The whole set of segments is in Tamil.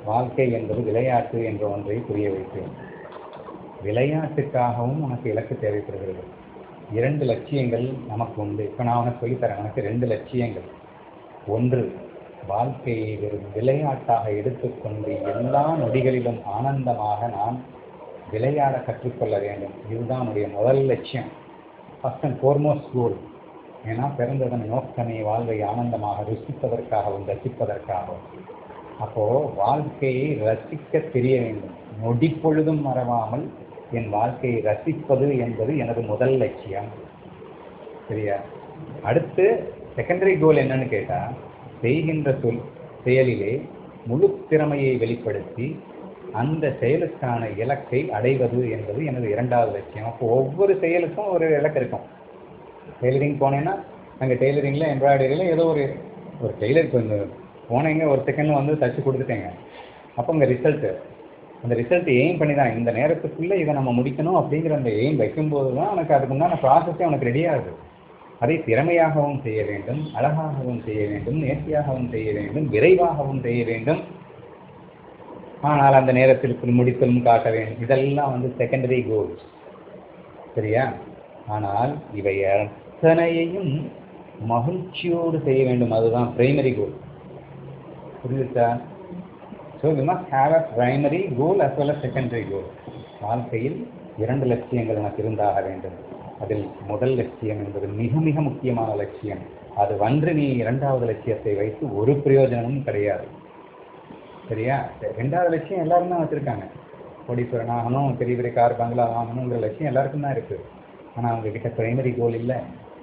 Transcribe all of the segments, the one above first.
வாழ்க்கை என்பது விளையாட்டு என்ற ஒன்றை புரிய வைத்தேன் விளையாட்டுக்காகவும் உனக்கு இலக்கு தேவைப்படுகிறது இரண்டு லட்சியங்கள் நமக்கு உண்டு இப்போ நான் உனக்கு சொல்லித்தரேன் உனக்கு ரெண்டு லட்சியங்கள் ஒன்று வாழ்க்கையை வெறும் விளையாட்டாக எடுத்துக்கொண்டு எல்லா நொடிகளிலும் ஆனந்தமாக நான் விளையாட கற்றுக்கொள்ள வேண்டும் இதுதான் உன்னுடைய முதல் லட்சியம் ஃபர்ஸ்ட் அண்ட் ஃபோர்மோஸ்ட் கோல் ஏன்னா பிறந்ததன் நோக்கமே வாழ்வை ஆனந்தமாக ருசிப்பதற்காகவும் ரசிப்பதற்காகவும் அப்போ வாழ்க்கையை ரசிக்க தெரிய வேண்டும் நொடி பொழுதும் மறவாமல் என் வாழ்க்கையை ரசிப்பது என்பது எனது முதல் லட்சியம் சரியா அடுத்து செகண்டரி கோல் என்னன்னு கேட்டா செய்கின்ற சொல் செயலிலே முழு திறமையை வெளிப்படுத்தி அந்த செயலுக்கான இலக்கை அடைவது என்பது எனது இரண்டாவது லட்சியம் அப்போ ஒவ்வொரு செயலுக்கும் ஒரு இலக்கு இருக்கும் டெய்லரிங் போனேன்னா அங்கே டெய்லரிங்கில் எம்ப்ராய்டரியில் ஏதோ ஒரு ஒரு டெய்லர் கொஞ்சம் போனேங்க ஒரு செகண்டில் வந்து தச்சு கொடுத்துட்டேங்க அப்போ உங்கள் ரிசல்ட்டு அந்த ரிசல்ட் எய்ம் பண்ணி தான் இந்த நேரத்துக்குள்ளே இதை நம்ம முடிக்கணும் அப்படிங்கிற அந்த எய்ம் வைக்கும்போது தான் உனக்கு அதுக்கு உண்டான ப்ராசஸே உனக்கு ரெடி ஆகுது அதை திறமையாகவும் செய்ய வேண்டும் அழகாகவும் செய்ய வேண்டும் நேர்த்தியாகவும் செய்ய வேண்டும் விரைவாகவும் செய்ய வேண்டும் ஆனால் அந்த நேரத்திற்குள் முடித்தலும் காட்ட வேண்டும் இதெல்லாம் வந்து செகண்டரி கோல்ஸ் சரியா ஆனால் இவை அத்தனையையும் மகிழ்ச்சியோடு செய்ய வேண்டும் அதுதான் பிரைமரி கோல் புரியுதா so we must have a primary goal as well as secondary goal வாழ்க்கையில் இரண்டு லட்சியங்கள் எனக்கு இருந்தாக வேண்டும் அதில் முதல் லட்சியம் என்பது மிக மிக முக்கியமான லட்சியம் அது வந்து நீ இரண்டாவது லட்சியத்தை வைத்து ஒரு பிரயோஜனமும் கிடையாது சரியா ரெண்டாவது லட்சியம் எல்லாரும் தான் வச்சுருக்காங்க கோடீஸ்வரன் ஆகணும் பெரிய பெரிய கார் பங்களா வாங்கணுங்கிற லட்சியம் எல்லாருக்கும் தான் இருக்குது ஆனால் அவங்க கிட்ட பிரைமரி கோல் இல்லை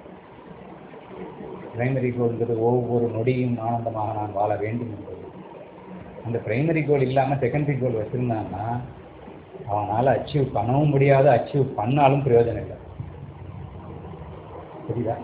பிரைமரி கோல்ங்கிறது ஒவ்வொரு நொடியும் ஆனந்தமாக நான் வாழ வேண்டும் என்பது அந்த பிரைமரி கோல் இல்லாமல் செகண்டரி கோல் வச்சுருந்தாங்கன்னா அவனால் அச்சீவ் பண்ணவும் முடியாது அச்சீவ் பண்ணாலும் பிரயோஜனம் இல்லை புரியுதா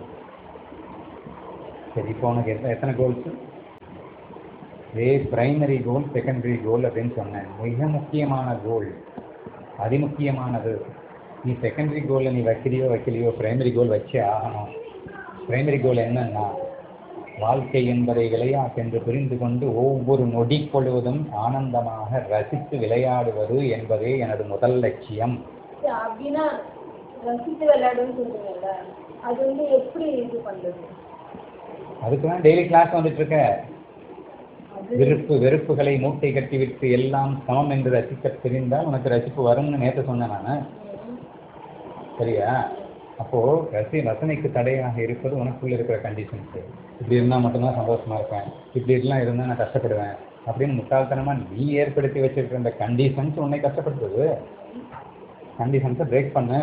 சரி இப்போ உனக்கு எத்தனை எத்தனை கோல்ஸு இதே பிரைமரி கோல் செகண்டரி கோல் அப்படின்னு சொன்னேன் மிக முக்கியமான கோல் அதிமுக்கியமானது நீ செகண்டரி கோலில் நீ வைக்கிறியோ வைக்கலையோ பிரைமரி கோல் வச்சே ஆகணும் பிரைமரி கோல் என்னன்னா வாழ்க்கை என்பதை விளையாட்டென்று புரிந்து கொண்டு ஒவ்வொரு நொடி பொழுவதும் ஆனந்தமாக ரசித்து விளையாடுவது என்பதே எனது முதல் லட்சியம் சரி, அப்படின்னா ரசித்து விளையாடுன்னு சொல்றீங்கல்ல அது வந்து எப்படி இது பண்றது அதுக்கு தான் டெய்லி கிளாஸ் வந்துட்டு இருக்க அது விருப்பு வெறுப்புகளை மூட்டை கட்டிவிட்டு எல்லாம் சமம் என்று ரசிக்க தெரிந்தால் உனக்கு ரசிப்பு வரும்னு நேற்று சொன்னேன் நான் சரியா அப்போ ரசி ரசனைக்கு தடையாக இருப்பது உனக்குள்ள இருக்கிற கண்டிஷன்ஸ் இப்படி இருந்தால் மட்டும்தான் சந்தோஷமா இருப்பேன் இப்படி எல்லாம் இருந்தால் நான் கஷ்டப்படுவேன் அப்படின்னு முட்டாள்தனமா நீ ஏற்படுத்தி வச்சிருக்கிற அந்த கண்டிஷன்ஸ் உன்னை கஷ்டப்படுத்துது கண்டிஷன்ஸை பிரேக் பண்ணு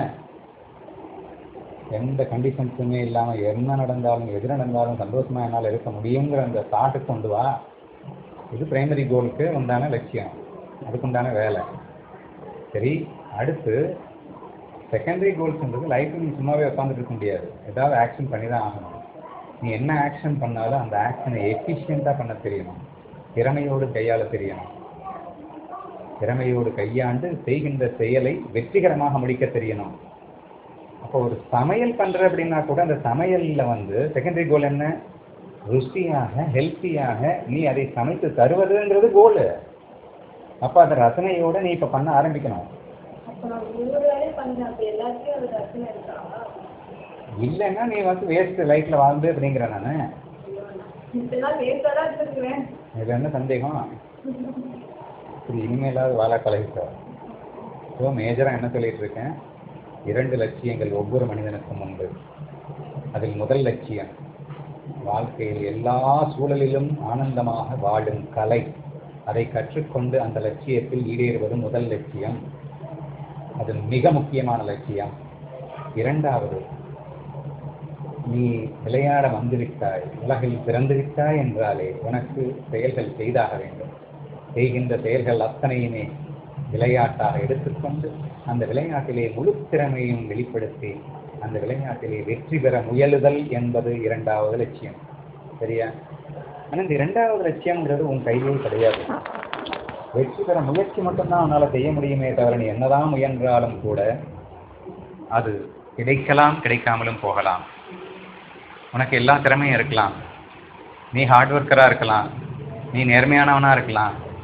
எந்த கண்டிஷன்ஸுமே இல்லாமல் என்ன நடந்தாலும் எது நடந்தாலும் சந்தோஷமா என்னால் இருக்க முடியுங்கிற அந்த தாட்டுக்கு கொண்டு வா இது பிரைமரி கோலுக்கு உண்டான லட்சியம் அதுக்குண்டான வேலை சரி அடுத்து செகண்டரி கோல்ஸ்ன்றது லைஃப்பில் நீ சும்மாவே உட்காந்துட்டு இருக்க முடியாது ஏதாவது ஆக்ஷன் பண்ணி தான் ஆகணும் நீ என்ன ஆக்ஷன் பண்ணாலும் அந்த ஆக்ஷனை எஃபிஷியண்ட்டாக பண்ண தெரியணும் திறமையோடு கையாள தெரியணும் திறமையோடு கையாண்டு செய்கின்ற செயலை வெற்றிகரமாக முடிக்க தெரியணும் அப்போ ஒரு சமையல் பண்ற அப்படின்னா கூட அந்த சமையல்ல வந்து செகண்டரி கோல் என்ன ருசியாக ஹெல்த்தியாக நீ அதை சமைத்து தருவதுன்றது கோல் அப்போ அந்த ரசனையோட நீ இப்போ பண்ண ஆரம்பிக்கணும் அப்ப நான் ஒரு வேலையை பண்றேன் அப்ப எல்லாத்தையும் அது ரசனை இருக்கா இல்லைன்னா நீ வந்து வேஸ்ட் லைஃப்ல வாழ்ந்து அப்படிங்கிறேன் நான் இத்தனை நாள் வேஸ்டா தான் இருந்திருக்கிறேன் இது என்ன சந்தேகம் சரி இனிமேலாவது வாழ பழகிட்டோம் ஸோ மேஜராக என்ன சொல்லிட்டு இருக்கேன் இரண்டு லட்சியங்கள் ஒவ்வொரு மனிதனுக்கும் உண்டு அதில் முதல் லட்சியம் வாழ்க்கையில் எல்லா சூழலிலும் ஆனந்தமாக வாழும் கலை அதை கற்றுக்கொண்டு அந்த லட்சியத்தில் ஈடேறுவது முதல் லட்சியம் அது மிக முக்கியமான லட்சியம் இரண்டாவது நீ விளையாட வந்துவிட்டாய் உலகில் பிறந்து விட்டாய் என்றாலே உனக்கு செயல்கள் செய்தாக வேண்டும் செய்கின்ற செயல்கள் அத்தனையுமே விளையாட்டாக எடுத்துக்கொண்டு அந்த விளையாட்டிலே முழு திறமையும் வெளிப்படுத்தி அந்த விளையாட்டிலே வெற்றி பெற முயலுதல் என்பது இரண்டாவது லட்சியம் சரியா ஆனால் இந்த இரண்டாவது லட்சியம்ங்கிறது உன் கையிலே கிடையாது வெற்றி பெற முயற்சி மட்டும்தான் உன்னால் செய்ய முடியுமே தவிர நீ என்னதான் முயன்றாலும் கூட அது கிடைக்கலாம் கிடைக்காமலும் போகலாம் உனக்கு எல்லா திறமையும் இருக்கலாம் நீ ஹார்ட் ஒர்க்கராக இருக்கலாம் நீ நேர்மையானவனாக இருக்கலாம்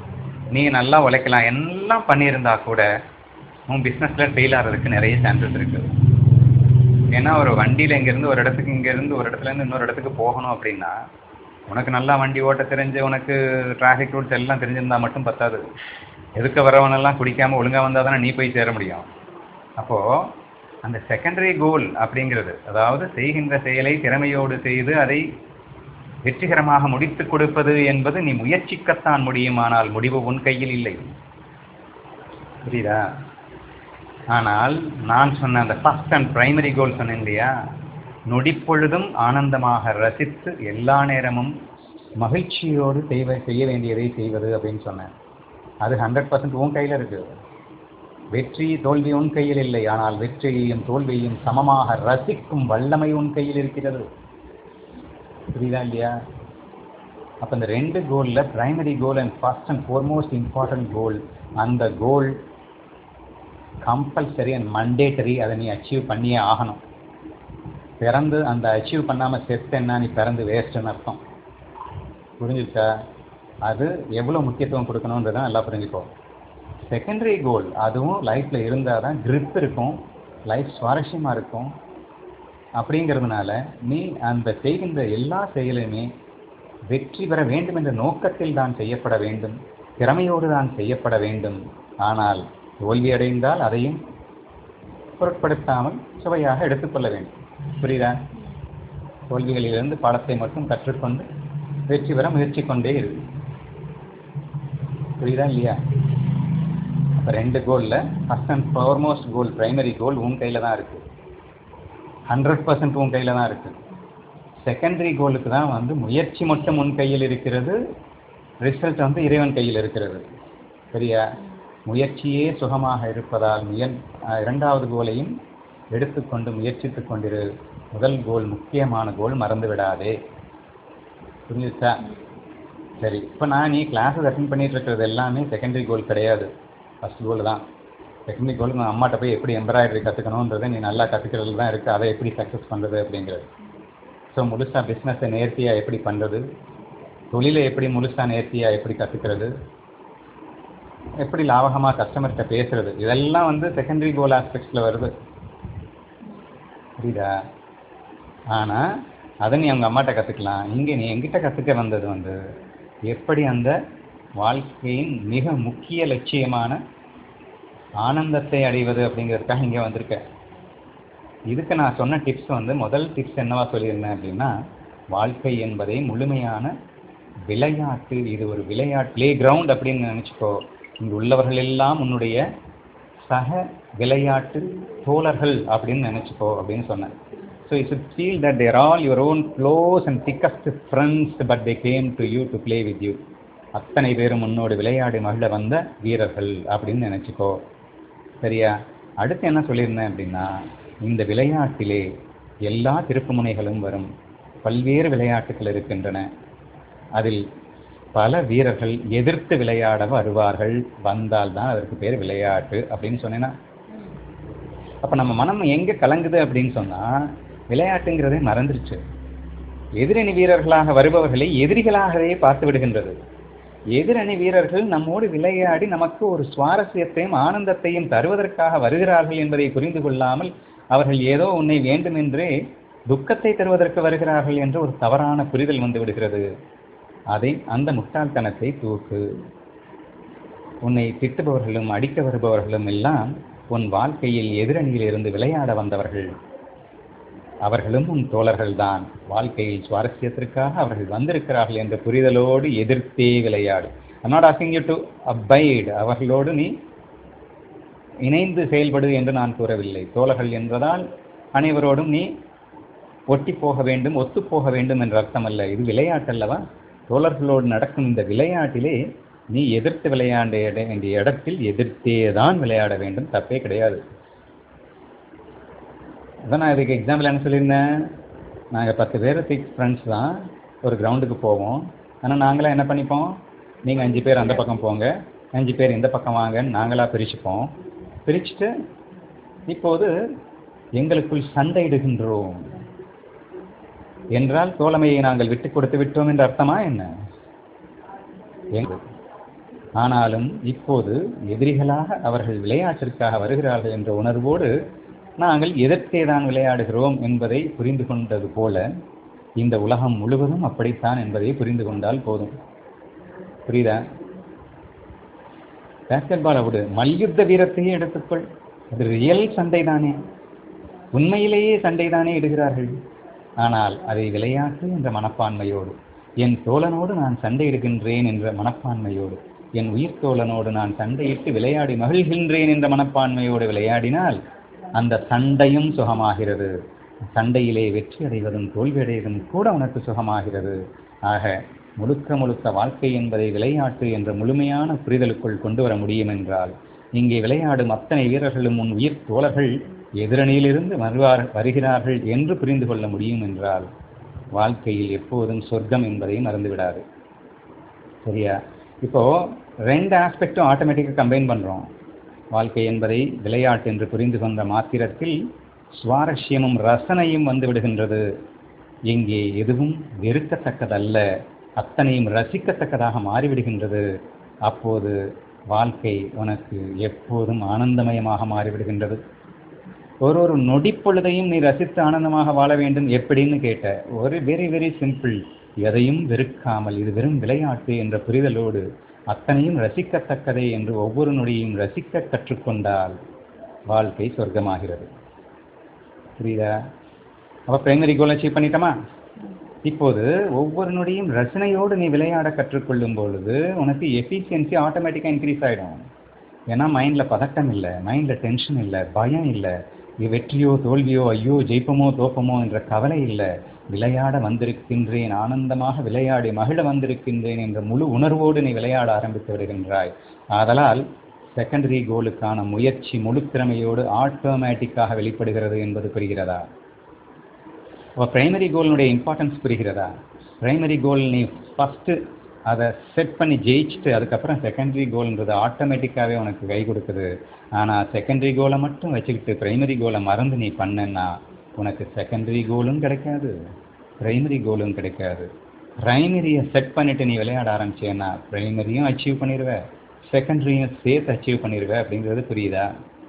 நீ நல்லா உழைக்கலாம் எல்லாம் பண்ணியிருந்தா கூட உன் பிஸ்னஸில் ஃபெயில் ஆகிறதுக்கு நிறைய சான்சஸ் இருக்குது ஏன்னா ஒரு வண்டியில் இங்கேருந்து ஒரு இடத்துக்கு இங்கேருந்து ஒரு இடத்துலேருந்து இன்னொரு இடத்துக்கு போகணும் அப்படின்னா உனக்கு நல்லா வண்டி ஓட்ட தெரிஞ்சு உனக்கு டிராஃபிக் ரூல்ஸ் எல்லாம் தெரிஞ்சிருந்தா மட்டும் பத்தாது எதுக்க வரவனெல்லாம் குடிக்காமல் ஒழுங்காக வந்தால் தானே நீ போய் சேர முடியும் அப்போது அந்த செகண்டரி கோல் அப்படிங்கிறது அதாவது செய்கின்ற செயலை திறமையோடு செய்து அதை வெற்றிகரமாக முடித்து கொடுப்பது என்பது நீ முயற்சிக்கத்தான் முடியும் ஆனால் முடிவு உன் கையில் இல்லை புரியுதா ஆனால் நான் சொன்ன அந்த ஃபர்ஸ்ட் அண்ட் பிரைமரி கோல் சொன்னேன் இல்லையா நொடிப்பொழுதும் ஆனந்தமாக ரசித்து எல்லா நேரமும் மகிழ்ச்சியோடு செய்வ செய்ய வேண்டியதை செய்வது அப்படின்னு சொன்னேன் அது ஹண்ட்ரட் பர்சன்ட் உன் கையில் இருக்கு வெற்றி தோல்வி உன் கையில் இல்லை ஆனால் வெற்றியையும் தோல்வியையும் சமமாக ரசிக்கும் வல்லமை உன் கையில் இருக்கிறது புரியுதா இல்லையா அப்போ இந்த ரெண்டு கோலில் primary goal and first and foremost important goal அந்த கோல் கம்பல்சரி அண்ட் மண்டேட்டரி அதை நீ அச்சீவ் பண்ணியே ஆகணும் பிறந்து அந்த அச்சீவ் பண்ணாமல் செத்தேன்னா நீ பிறந்து வேஸ்ட்டுன்னு அர்த்தம் புரிஞ்சுச்சா அது எவ்வளோ முக்கியத்துவம் கொடுக்கணுன்றதை நல்லா புரிஞ்சுக்கோ செகண்டரி கோல் அதுவும் லைஃப்பில் இருந்தால் தான் grip இருக்கும் லைஃப் சுவாரஸ்யமாக இருக்கும் அப்படிங்கிறதுனால நீ அந்த செய்கின்ற எல்லா செயலுமே வெற்றி பெற வேண்டும் என்ற நோக்கத்தில் தான் செய்யப்பட வேண்டும் திறமையோடு தான் செய்யப்பட வேண்டும் ஆனால் தோல்வி அடைந்தால் அதையும் பொருட்படுத்தாமல் சுவையாக எடுத்துக்கொள்ள வேண்டும் புரியுதா தோல்விகளிலிருந்து பாடத்தை மட்டும் கற்றுக்கொண்டு வெற்றி பெற முயற்சி கொண்டே இருக்கு புரியுதா இல்லையா அப்போ ரெண்டு கோலில் first and foremost goal primary goal உன் கையில் தான் இருக்குது ஹண்ட்ரட் பர்சன்ட் உன் கையில் தான் இருக்குது செகண்டரி கோலுக்கு தான் வந்து முயற்சி மட்டும் உன் கையில் இருக்கிறது ரிசல்ட் வந்து இறைவன் கையில் இருக்கிறது சரியா முயற்சியே சுகமாக இருப்பதால் முயன் அஹ் இரண்டாவது கோலையும் எடுத்துக்கொண்டு முயற்சித்துக் கொண்டிரு முதல் கோல் முக்கியமான கோல் மறந்து விடாதே புரிஞ்சுச்சா சரி இப்போ நான் நீ கிளாஸஸ் அட்டன் பண்ணிட்டு இருக்கிறது எல்லாமே செகண்டரி கோல் கிடையாது ஃபர்ஸ்ட் கோல் தான் செகண்டரி கோல் நான் அம்மாட்ட போய் எப்படி எம்ப்ராய்டரி கற்றுக்கணுன்றதை நீ நல்லா கற்றுக்கிறது தான் இருக்குது அதை எப்படி சக்ஸஸ் பண்ணுறது அப்படிங்கிறது ஸோ முழுசாக பிஸ்னஸை நேர்த்தியாக எப்படி பண்ணுறது தொழிலை எப்படி முழுசாக நேர்த்தியாக எப்படி கற்றுக்கிறது எப்படி லாபகமாக கஸ்டமர்கிட்ட பேசுறது இதெல்லாம் வந்து செகண்டரி கோல் ஆஸ்பெக்ட்ஸில் வருது புரியுதா ஆனால் அதை நீ அவங்க அம்மாட்ட கற்றுக்கலாம் இங்கே நீ எங்கிட்ட கற்றுக்க வந்தது வந்து எப்படி அந்த வாழ்க்கையின் மிக முக்கிய லட்சியமான ஆனந்தத்தை அடைவது அப்படிங்கிறதுக்காக இங்கே வந்திருக்க இதுக்கு நான் சொன்ன டிப்ஸ் வந்து முதல் டிப்ஸ் என்னவா சொல்லியிருந்தேன் அப்படின்னா வாழ்க்கை என்பதை முழுமையான விளையாட்டு இது ஒரு விளையாட்டு ப்ளே கிரவுண்ட் அப்படின்னு நினச்சிக்கோ இங்கு உள்ளவர்கள் எல்லாம் உன்னுடைய சக விளையாட்டு தோழர்கள் அப்படின்னு நினச்சிக்கோ அப்படின்னு சொன்னேன் so it's feel that they're all your own close and thickest friends but they came to you to play with you அத்தனை பேரும் உன்னோடு விளையாடி மகிழ வந்த வீரர்கள் அப்படின்னு நினச்சிக்கோ சரியா அடுத்து என்ன சொல்லியிருந்தேன் அப்படின்னா இந்த விளையாட்டிலே எல்லா திருப்புமுனைகளும் வரும் பல்வேறு விளையாட்டுகள் இருக்கின்றன அதில் பல வீரர்கள் எதிர்த்து விளையாட வருவார்கள் வந்தால் தான் அதற்கு பேர் விளையாட்டு அப்படின்னு சொன்னேன்னா அப்போ நம்ம மனம் எங்கே கலங்குது அப்படின்னு சொன்னால் விளையாட்டுங்கிறதே மறந்துருச்சு எதிரணி வீரர்களாக வருபவர்களை எதிரிகளாகவே பார்த்து விடுகின்றது எதிரணி வீரர்கள் நம்மோடு விளையாடி நமக்கு ஒரு சுவாரஸ்யத்தையும் ஆனந்தத்தையும் தருவதற்காக வருகிறார்கள் என்பதை புரிந்து கொள்ளாமல் அவர்கள் ஏதோ உன்னை வேண்டுமென்றே துக்கத்தை தருவதற்கு வருகிறார்கள் என்ற ஒரு தவறான புரிதல் வந்து விடுகிறது அதை அந்த முட்டாள்தனத்தை தூக்கு உன்னை திட்டுபவர்களும் அடிக்க வருபவர்களும் எல்லாம் உன் வாழ்க்கையில் எதிரணியில் இருந்து விளையாட வந்தவர்கள் அவர்களும் உன் தோழர்கள்தான் வாழ்க்கையில் சுவாரஸ்யத்திற்காக அவர்கள் வந்திருக்கிறார்கள் என்ற புரிதலோடு எதிர்த்தே விளையாடு I'm not asking you to abide அவர்களோடு நீ இணைந்து செயல்படு என்று நான் கூறவில்லை தோழர்கள் என்பதால் அனைவரோடும் நீ ஒட்டி போக வேண்டும் ஒத்து போக வேண்டும் என்ற அர்த்தம் அல்ல இது விளையாட்டல்லவா தோழர்களோடு நடக்கும் இந்த விளையாட்டிலே நீ எதிர்த்து விளையாட இட- வேண்டிய இடத்தில் எதிர்த்தே தான் விளையாட வேண்டும் தப்பே கிடையாது அதான் நான் இதுக்கு எக்ஸாம்பிள் என்ன சொல்லியிருந்தேன் நாங்கள் பத்து பேர் சிக்ஸ் ஃப்ரெண்ட்ஸ் தான் ஒரு கிரவுண்டுக்கு போவோம் ஆனால் நாங்களாம் என்ன பண்ணிப்போம் நீங்கள் அஞ்சு பேர் அந்த பக்கம் போங்க அஞ்சு பேர் இந்த பக்கம் வாங்கன்னு நாங்களாக பிரிச்சுப்போம் பிரிச்சுட்டு இப்போது எங்களுக்குள் சண்டையிடுகின்றோம் என்றால் தோழமையை நாங்கள் விட்டு கொடுத்து விட்டோம் என்ற அர்த்தமா என்ன எங்க- ஆனாலும் இப்போது எதிரிகளாக அவர்கள் விளையாட்டிற்காக வருகிறார்கள் என்ற உணர்வோடு நாங்கள் எதற்கே தான் விளையாடுகிறோம் என்பதை புரிந்து கொண்டது போல இந்த உலகம் முழுவதும் அப்படித்தான் என்பதை புரிந்து கொண்டால் போதும் புரியுதா பேஸ்கெட் பால் விடு மல்யுத்த வீரத்தையே எடுத்துக்கொள் அது ரியல் சண்டை தானே உண்மையிலேயே சண்டை தானே இடுகிறார்கள் ஆனால் அதை விளையாட்டு என்ற மனப்பான்மையோடு என் தோழனோடு நான் சண்டையிடுகின்றேன் என்ற மனப்பான்மையோடு என் உயிர் தோழனோடு நான் சண்டையிட்டு விளையாடி மகிழ்கின்றேன் என்ற மனப்பான்மையோடு விளையாடினால் அந்த சண்டையும் சுகமாகிறது சண்டையிலே வெற்றி அடைவதும் தோல்வி அடைவதும் கூட உனக்கு சுகமாகிறது ஆக முழுக்க முழுக்க வாழ்க்கை என்பதை விளையாட்டு என்ற முழுமையான புரிதலுக்குள் கொண்டு வர முடியும் என்றால் இங்கே விளையாடும் அத்தனை வீரர்களும் உன் உயிர் தோழர்கள் எதிரணியிலிருந்து வருவார் வருகிறார்கள் என்று புரிந்து கொள்ள முடியும் என்றால் வாழ்க்கையில் எப்போதும் சொர்க்கம் என்பதை மறந்துவிடாது சரியா இப்போ ரெண்டு ஆஸ்பெக்டும் ஆட்டோமேட்டிக்காக கம்பைன் பண்ணுறோம் வாழ்க்கை என்பதை விளையாட்டு என்று புரிந்து கொண்ட மாத்திரத்தில் சுவாரஸ்யமும் ரசனையும் வந்து விடுகின்றது இங்கே எதுவும் வெறுக்கத்தக்கதல்ல அத்தனையும் ரசிக்கத்தக்கதாக மாறிவிடுகின்றது அப்போது வாழ்க்கை உனக்கு எப்போதும் ஆனந்தமயமாக மாறிவிடுகின்றது ஒரு ஒரு நொடிப்பொழுதையும் நீ ரசித்து ஆனந்தமாக வாழ வேண்டும் எப்படின்னு கேட்ட ஒரு வெரி வெரி சிம்பிள் எதையும் வெறுக்காமல் இது வெறும் விளையாட்டு என்ற புரிதலோடு அத்தனையும் ரசிக்கத்தக்கதே என்று ஒவ்வொரு நொடியும் ரசிக்க கற்றுக்கொண்டால் வாழ்க்கை சொர்க்கமாகிறது புரியுதா அப்போ பிரைமரி கோல் அச்சீவ் பண்ணிட்டோமா இப்போது ஒவ்வொரு நொடியும் ரசனையோடு நீ விளையாட கற்றுக்கொள்ளும் பொழுது உனக்கு எஃபிஷியன்சி ஆட்டோமேட்டிக்காக இன்க்ரீஸ் ஆகிடும் ஏன்னா மைண்டில் பதட்டம் இல்லை மைண்டில் டென்ஷன் இல்லை பயம் இல்லை இது வெற்றியோ தோல்வியோ ஐயோ ஜெயிப்பமோ தோப்பமோ என்ற கவலை இல்லை விளையாட வந்திருக்கின்றேன் ஆனந்தமாக விளையாடி மகிழ வந்திருக்கின்றேன் என்ற முழு உணர்வோடு நீ விளையாட ஆரம்பித்து விடுகின்றாய் ஆதலால் செகண்டரி கோலுக்கான முயற்சி முழு திறமையோடு ஆட்டோமேட்டிக்காக வெளிப்படுகிறது என்பது புரிகிறதா அப்போ பிரைமரி கோலினுடைய இம்பார்ட்டன்ஸ் புரிகிறதா பிரைமரி கோல் நீ ஃபஸ்ட்டு அதை செட் பண்ணி ஜெயிச்சுட்டு அதுக்கப்புறம் செகண்டரி கோல்ன்றது ஆட்டோமேட்டிக்காகவே உனக்கு கை கொடுக்குது ஆனால் செகண்டரி கோலை மட்டும் வச்சுக்கிட்டு பிரைமரி கோலை மறந்து நீ பண்ணேன்னா உனக்கு செகண்டரி கோலும் கிடைக்காது பிரைமரி கோலும் கிடைக்காது பிரைமரியை செட் பண்ணிட்டு நீ விளையாட ஆரம்பிச்சேன்னா பிரைமரியும் அச்சீவ் பண்ணிடுவ செகண்டரியும் சேர்த்து அச்சீவ் பண்ணிடுவ அப்படிங்கிறது புரியுதா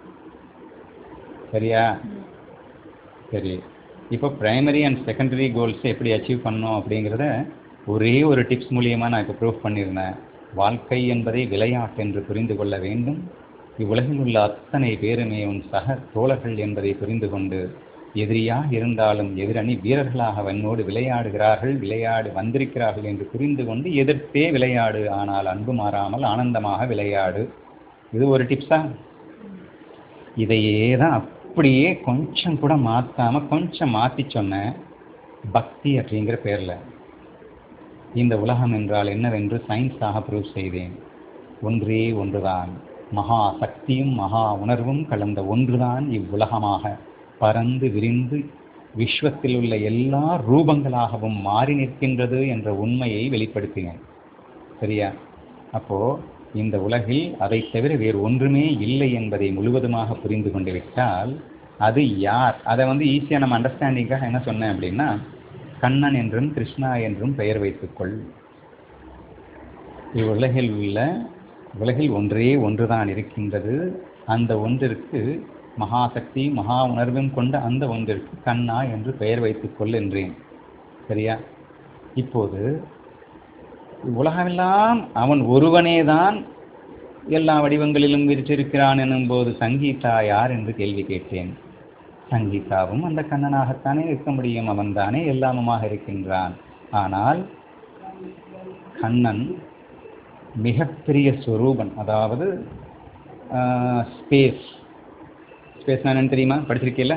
சரியா சரி இப்போ பிரைமரி அண்ட் செகண்டரி கோல்ஸை எப்படி அச்சீவ் பண்ணணும் அப்படிங்கிறத ஒரே ஒரு டிப்ஸ் மூலியமாக நான் இப்போ ப்ரூவ் பண்ணியிருந்தேன் வாழ்க்கை என்பதை விளையாட்டு என்று புரிந்து கொள்ள வேண்டும் இவ்வுலகில் உள்ள அத்தனை பேருமே உன் சக தோழர்கள் என்பதை புரிந்து கொண்டு எதிரியாக இருந்தாலும் எதிரணி வீரர்களாக வன்னோடு விளையாடுகிறார்கள் விளையாடு வந்திருக்கிறார்கள் என்று புரிந்து கொண்டு எதிர்த்தே விளையாடு ஆனால் அன்பு மாறாமல் ஆனந்தமாக விளையாடு இது ஒரு டிப்ஸா இதையே தான் அப்படியே கொஞ்சம் கூட மாற்றாம கொஞ்சம் மாற்றி சொன்னேன் பக்தி அப்படிங்கிற பேரில் இந்த உலகம் என்றால் என்னவென்று சயின்ஸாக ப்ரூவ் செய்தேன் ஒன்றே ஒன்றுதான் மகா சக்தியும் மகா உணர்வும் கலந்த ஒன்றுதான் இவ்வுலகமாக பறந்து விரிந்து விஸ்வத்தில் உள்ள எல்லா ரூபங்களாகவும் மாறி நிற்கின்றது என்ற உண்மையை வெளிப்படுத்தினேன் சரியா அப்போ இந்த உலகில் அதை தவிர வேறு ஒன்றுமே இல்லை என்பதை முழுவதுமாக புரிந்து கொண்டு விட்டால் அது யார் அதை வந்து ஈஸியாக நம்ம அண்டர்ஸ்டாண்டிங்காக என்ன சொன்னேன் அப்படின்னா கண்ணன் என்றும் கிருஷ்ணா என்றும் பெயர் வைத்துக்கொள் இவ்வுலகில் உள்ள உலகில் ஒன்றே ஒன்றுதான் இருக்கின்றது அந்த ஒன்றிற்கு மகாசக்தி மகா உணர்வும் கொண்ட அந்த ஒன்றிற்கு கண்ணா என்று பெயர் வைத்துக்கொள் என்றேன் சரியா இப்போது உலகமெல்லாம் அவன் ஒருவனே தான் எல்லா வடிவங்களிலும் விரிச்சிருக்கிறான் எனும்போது சங்கீதா யார் என்று கேள்வி கேட்டேன் சங்கீதாவும் அந்த கண்ணனாகத்தானே இருக்க முடியும் அவன்தானே எல்லாமுமாக இருக்கின்றான் ஆனால் கண்ணன் மிகப்பெரிய ஸ்வரூபன் அதாவது ஸ்பேஸ் ஸ்பேஸ் என்னன்னு தெரியுமா படிச்சிருக்கீல்ல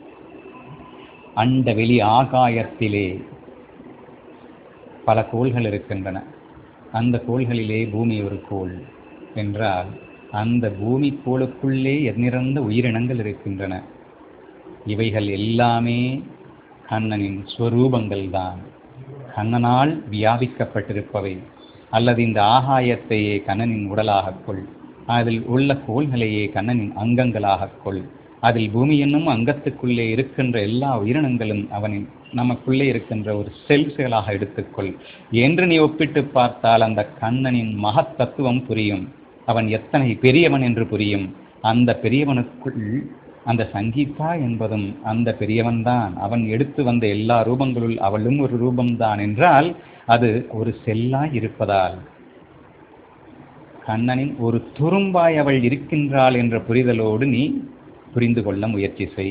அண்ட வெளி ஆகாயத்திலே பல கோள்கள் இருக்கின்றன அந்த கோள்களிலே பூமி ஒரு கோள் என்றால் அந்த பூமி கோளுக்குள்ளே எண்ணிறந்த உயிரினங்கள் இருக்கின்றன இவைகள் எல்லாமே கண்ணனின் ஸ்வரூபங்கள் தான் கண்ணனால் வியாபிக்கப்பட்டிருப்பவை அல்லது இந்த ஆகாயத்தையே கண்ணனின் உடலாகக் கொள் அதில் உள்ள கோள்களையே கண்ணனின் அங்கங்களாகக் கொள் அதில் பூமி என்னும் அங்கத்துக்குள்ளே இருக்கின்ற எல்லா உயிரினங்களும் அவனின் நமக்குள்ளே இருக்கின்ற ஒரு செல்ஸ்களாக எடுத்துக்கொள் என்று நீ ஒப்பிட்டு பார்த்தால் அந்த கண்ணனின் மகத்தத்துவம் புரியும் அவன் எத்தனை பெரியவன் என்று புரியும் அந்த பெரியவனுக்குள் அந்த சங்கீதா என்பதும் அந்த பெரியவன்தான் அவன் எடுத்து வந்த எல்லா ரூபங்களுள் அவளும் ஒரு ரூபம்தான் என்றால் அது ஒரு செல்லாய் இருப்பதால் கண்ணனின் ஒரு துரும்பாய் அவள் இருக்கின்றாள் என்ற புரிதலோடு நீ புரிந்து கொள்ள முயற்சி செய்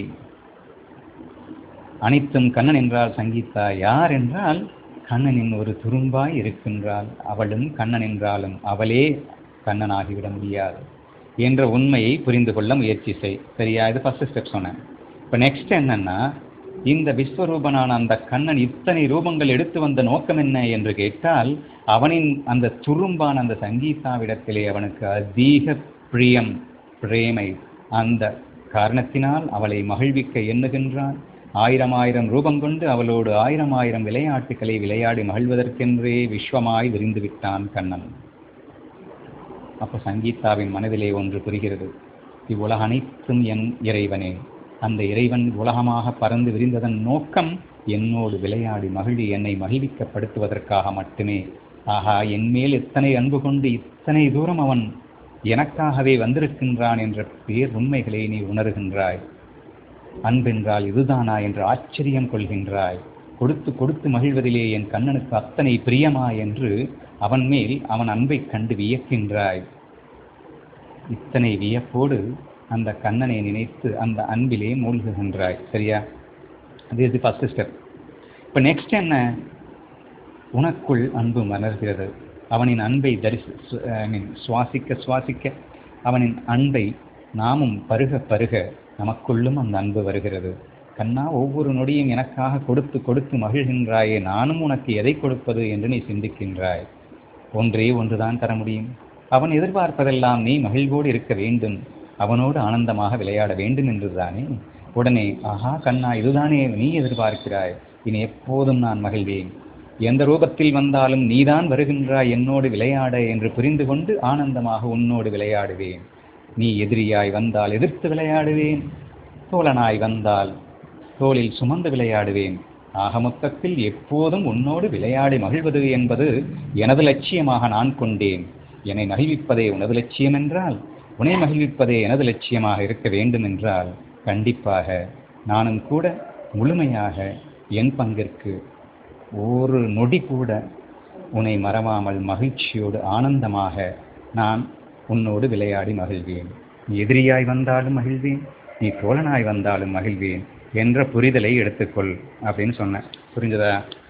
அனைத்தும் கண்ணன் என்றால் சங்கீதா யார் என்றால் கண்ணனின் ஒரு துரும்பாய் இருக்கின்றாள் அவளும் கண்ணன் என்றாலும் அவளே கண்ணனாகிவிட முடியாது என்ற உண்மையை புரிந்து கொள்ள முயற்சி செய் சரியா இது ஃபர்ஸ்ட் ஸ்டெப் சொன்னேன் இப்போ நெக்ஸ்ட் என்னன்னா இந்த விஸ்வரூபனான அந்த கண்ணன் இத்தனை ரூபங்கள் எடுத்து வந்த நோக்கம் என்ன என்று கேட்டால் அவனின் அந்த துரும்பான அந்த சங்கீதாவிடத்திலே அவனுக்கு அதிக பிரியம் பிரேமை அந்த காரணத்தினால் அவளை மகிழ்விக்க எண்ணுகின்றான் ஆயிரம் ஆயிரம் ரூபம் கொண்டு அவளோடு ஆயிரம் ஆயிரம் விளையாட்டுகளை விளையாடி மகிழ்வதற்கென்றே விஸ்வமாய் விரிந்து விட்டான் கண்ணன் அப்போ சங்கீதாவின் மனதிலே ஒன்று புரிகிறது இவ்வுலக அனைத்தும் என் இறைவனே அந்த இறைவன் உலகமாக பறந்து விரிந்ததன் நோக்கம் என்னோடு விளையாடி மகிழி என்னை மகிழ்விக்கப்படுத்துவதற்காக மட்டுமே ஆகா என் மேல் எத்தனை அன்பு கொண்டு இத்தனை தூரம் அவன் எனக்காகவே வந்திருக்கின்றான் என்ற பேர் உண்மைகளை நீ உணர்கின்றாய் அன்பென்றால் இதுதானா என்று ஆச்சரியம் கொள்கின்றாய் கொடுத்து கொடுத்து மகிழ்வதிலே என் கண்ணனுக்கு அத்தனை பிரியமா என்று அவன் மேல் அவன் அன்பைக் கண்டு வியக்கின்றாய் இத்தனை வியப்போடு அந்த கண்ணனை நினைத்து அந்த அன்பிலே மூழ்குகின்றாய் சரியா அது இது ஃபர்ஸ்ட் ஸ்டெப் இப்போ நெக்ஸ்ட் என்ன உனக்குள் அன்பு மலர்கிறது அவனின் அன்பை தரிசி ஐ மீன் சுவாசிக்க சுவாசிக்க அவனின் அன்பை நாமும் பருக பருக நமக்குள்ளும் அந்த அன்பு வருகிறது கண்ணா ஒவ்வொரு நொடியும் எனக்காக கொடுத்து கொடுத்து மகிழ்கின்றாயே நானும் உனக்கு எதை கொடுப்பது என்று நீ சிந்திக்கின்றாய் ஒன்றே ஒன்றுதான் தர முடியும் அவன் எதிர்பார்ப்பதெல்லாம் நீ மகிழ்வோடு இருக்க வேண்டும் அவனோடு ஆனந்தமாக விளையாட வேண்டும் என்றுதானே உடனே ஆஹா கண்ணா இதுதானே நீ எதிர்பார்க்கிறாய் இனி எப்போதும் நான் மகிழ்வேன் எந்த ரூபத்தில் வந்தாலும் நீதான் வருகின்றாய் என்னோடு விளையாட என்று புரிந்து கொண்டு ஆனந்தமாக உன்னோடு விளையாடுவேன் நீ எதிரியாய் வந்தால் எதிர்த்து விளையாடுவேன் தோழனாய் வந்தால் தோளில் சுமந்து விளையாடுவேன் ஆக மொத்தத்தில் எப்போதும் உன்னோடு விளையாடி மகிழ்வது என்பது எனது லட்சியமாக நான் கொண்டேன் என்னை மகிழ்விப்பதே உனது லட்சியம் என்றால் உன்னை மகிழ்விப்பதே எனது லட்சியமாக இருக்க வேண்டும் என்றால் கண்டிப்பாக நானும் கூட முழுமையாக என் பங்கிற்கு ஒரு நொடி கூட உன்னை மறவாமல் மகிழ்ச்சியோடு ஆனந்தமாக நான் உன்னோடு விளையாடி மகிழ்வேன் நீ எதிரியாய் வந்தாலும் மகிழ்வேன் நீ தோழனாய் வந்தாலும் மகிழ்வேன் என்ற புரிதலை எடுத்துக்கொள் அப்படின்னு சொன்னேன் புரிஞ்சதா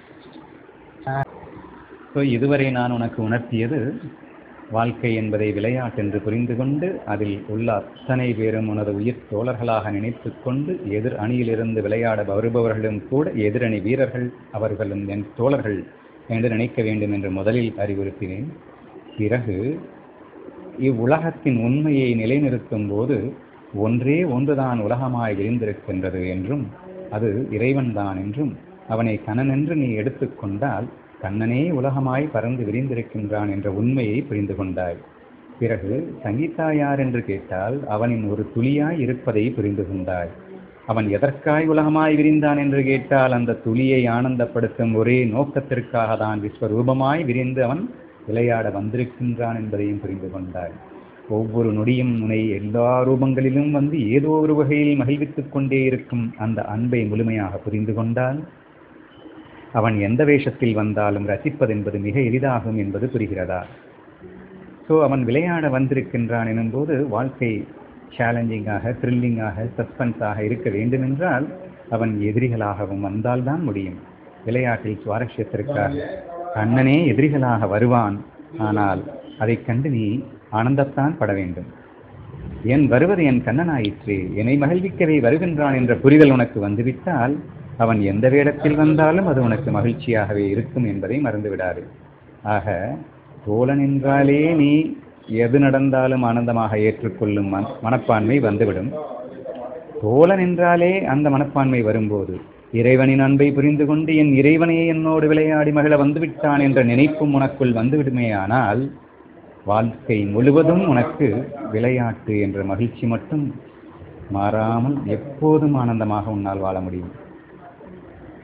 ஸோ இதுவரை நான் உனக்கு உணர்த்தியது வாழ்க்கை என்பதை விளையாட்டென்று புரிந்து கொண்டு அதில் உள்ள அத்தனை பேரும் உனது உயிர் தோழர்களாக நினைத்து கொண்டு எதிர் அணியிலிருந்து விளையாட வருபவர்களும் கூட எதிரணி வீரர்கள் அவர்களும் என் தோழர்கள் என்று நினைக்க வேண்டும் என்று முதலில் அறிவுறுத்தினேன் பிறகு இவ்வுலகத்தின் உண்மையை நிலைநிறுத்தும் போது ஒன்றே ஒன்றுதான் உலகமாய் விரிந்திருக்கின்றது என்றும் அது இறைவன்தான் என்றும் அவனை கணனென்று நீ எடுத்துக்கொண்டால் கண்ணனே உலகமாய் பறந்து விரிந்திருக்கின்றான் என்ற உண்மையை புரிந்து கொண்டாய் பிறகு சங்கீதா யார் என்று கேட்டால் அவனின் ஒரு துளியாய் இருப்பதை புரிந்து கொண்டாய் அவன் எதற்காய் உலகமாய் விரிந்தான் என்று கேட்டால் அந்த துளியை ஆனந்தப்படுத்தும் ஒரே நோக்கத்திற்காக தான் விஸ்வரூபமாய் விரிந்து அவன் விளையாட வந்திருக்கின்றான் என்பதையும் புரிந்து கொண்டாய் ஒவ்வொரு நொடியும் உன்னை எல்லா ரூபங்களிலும் வந்து ஏதோ ஒரு வகையில் மகிழ்வித்துக் கொண்டே இருக்கும் அந்த அன்பை முழுமையாக புரிந்து கொண்டால் அவன் எந்த வேஷத்தில் வந்தாலும் ரசிப்பது என்பது மிக எளிதாகும் என்பது புரிகிறதா ஸோ அவன் விளையாட வந்திருக்கின்றான் எனும்போது வாழ்க்கை சேலஞ்சிங்காக த்ரில்லிங்காக சஸ்பென்ஸாக இருக்க வேண்டும் என்றால் அவன் எதிரிகளாகவும் வந்தால்தான் முடியும் விளையாட்டில் சுவாரஸ்யத்திற்காக கண்ணனே எதிரிகளாக வருவான் ஆனால் அதைக் கண்டு நீ ஆனந்தத்தான் பட வேண்டும் என் வருவது என் கண்ணனாயிற்று என்னை மகிழ்விக்கவே வருகின்றான் என்ற புரிதல் உனக்கு வந்துவிட்டால் அவன் எந்த வேடத்தில் வந்தாலும் அது உனக்கு மகிழ்ச்சியாகவே இருக்கும் என்பதை மறந்துவிடாது ஆக தோழன் என்றாலே நீ எது நடந்தாலும் ஆனந்தமாக ஏற்றுக்கொள்ளும் மன மனப்பான்மை வந்துவிடும் தோழன் என்றாலே அந்த மனப்பான்மை வரும்போது இறைவனின் அன்பை புரிந்து கொண்டு என் இறைவனே என்னோடு விளையாடி மகிழ வந்துவிட்டான் என்ற நினைப்பும் உனக்குள் வந்துவிடுமேயானால் வாழ்க்கை முழுவதும் உனக்கு விளையாட்டு என்ற மகிழ்ச்சி மட்டும் மாறாமல் எப்போதும் ஆனந்தமாக உன்னால் வாழ முடியும்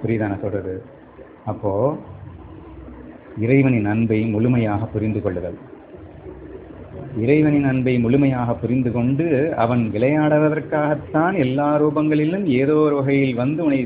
புரியுதா நான் சொல்றது அப்போ இறைவனின் அன்பை முழுமையாக புரிந்து கொள்ளுதல் இறைவனின் அன்பை முழுமையாக புரிந்து கொண்டு அவன் விளையாடுவதற்காகத்தான் எல்லா ரூபங்களிலும் ஏதோ ஒரு வகையில் வந்து உன்னை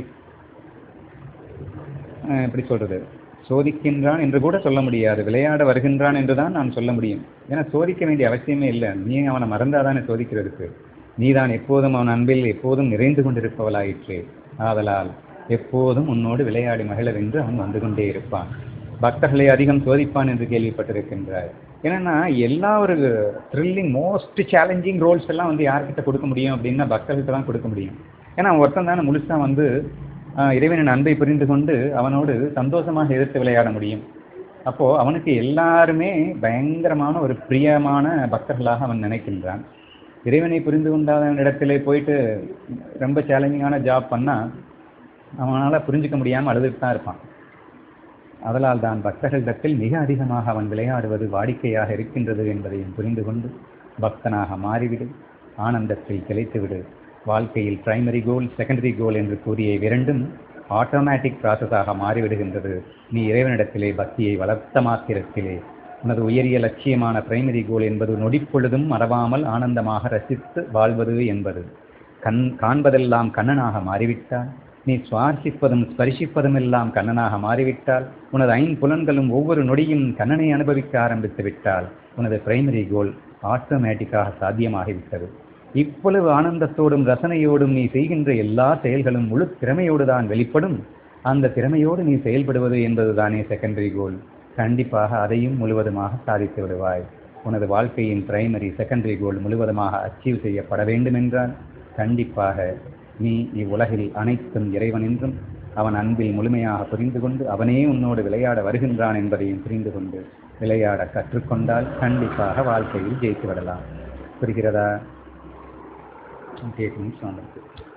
அஹ், எப்படி சொல்றது சோதிக்கின்றான் என்று கூட சொல்ல முடியாது விளையாட வருகின்றான் என்று தான் நான் சொல்ல முடியும் ஏன்னா சோதிக்க வேண்டிய அவசியமே இல்லை நீ அவனை மறந்தாதானே சோதிக்கிறதுக்கு நீதான் எப்போதும் அவன் அன்பில் எப்போதும் நிறைந்து கொண்டிருப்பவளாயிற்று ஆதலால் எப்போதும் உன்னோடு விளையாடி மகிழர் என்று அவன் வந்து கொண்டே இருப்பான் பக்தர்களை அதிகம் சோதிப்பான் என்று கேள்விப்பட்டிருக்கின்றாய் ஏன்னா எல்லா ஒரு த்ரில்லிங் மோஸ்ட் சேலஞ்சிங் ரோல்ஸ் எல்லாம் வந்து யார்கிட்ட கொடுக்க முடியும் அப்படின்னா பக்தர்கிட்ட தான் கொடுக்க முடியும் ஏன்னா அவன் ஒருத்தன் தானே முழுசா வந்து ஆஹ், இறைவனின் அன்பை புரிந்து கொண்டு அவனோடு சந்தோஷமாக எதிர்த்து விளையாட முடியும் அப்போ அவனுக்கு எல்லாருமே பயங்கரமான ஒரு பிரியமான பக்தர்களாக அவன் நினைக்கின்றான் இறைவனை புரிந்து கொண்டாத இடத்திலே போயிட்டு ரொம்ப சேலஞ்சிங்கான ஜாப் பண்ணா அவனால புரிஞ்சுக்க முடியாம அழுதுட்டு தான் இருப்பான் அதனால் தான் பக்தர்களிடத்தில் மிக அதிகமாக அவன் விளையாடுவது வாடிக்கையாக இருக்கின்றது என்பதையும் புரிந்து கொண்டு பக்தனாக மாறிவிடு ஆனந்தத்தில் திளைத்துவிடு வாழ்க்கையில் பிரைமரி கோல் செகண்டரி கோல் என்று கூறிய இரண்டும் ஆட்டோமேட்டிக் ப்ராசஸாக மாறிவிடுகின்றது நீ இறைவனிடத்திலே பக்தியை வளர்த்த மாத்திரத்திலே உனது உயரிய லட்சியமான பிரைமரி கோல் என்பது நொடிப்பொழுதும் மறவாமல் ஆனந்தமாக ரசித்து வாழ்வது என்பது கண் காண்பதெல்லாம் கண்ணனாக மாறிவிட்டால் நீ சுவாசிப்பதும் ஸ்பரிசிப்பதும் எல்லாம் கண்ணனாக மாறிவிட்டால் உனது ஐம்புலன்களும் ஒவ்வொரு நொடியும் கண்ணனை அனுபவிக்க ஆரம்பித்து விட்டால் உனது பிரைமரி கோல் ஆட்டோமேட்டிக்காக சாத்தியமாகிவிட்டது இவ்வளவு ஆனந்தத்தோடும் ரசனையோடும் நீ செய்கின்ற எல்லா செயல்களும் முழு திறமையோடு தான் வெளிப்படும் அந்த திறமையோடு நீ செயல்படுவது என்பதுதானே செகண்டரி கோல் கண்டிப்பாக அதையும் முழுவதுமாக சாதித்து விடுவாய் உனது வாழ்க்கையின் பிரைமரி செகண்டரி கோல் முழுவதுமாக அச்சீவ் செய்யப்பட வேண்டுமென்றால் கண்டிப்பாக நீ இவ்வுலகில் அனைத்தும் இறைவன் என்றும் அவன் அன்பில் முழுமையாக புரிந்து கொண்டு அவனே உன்னோடு விளையாட வருகின்றான் என்பதையும் புரிந்து கொண்டு விளையாட கற்றுக்கொண்டால் கண்டிப்பாக வாழ்க்கையில் ஜெயித்து விடலாம் புரிகிறதா கேட்க நிமிஷம் வந்திருக்கு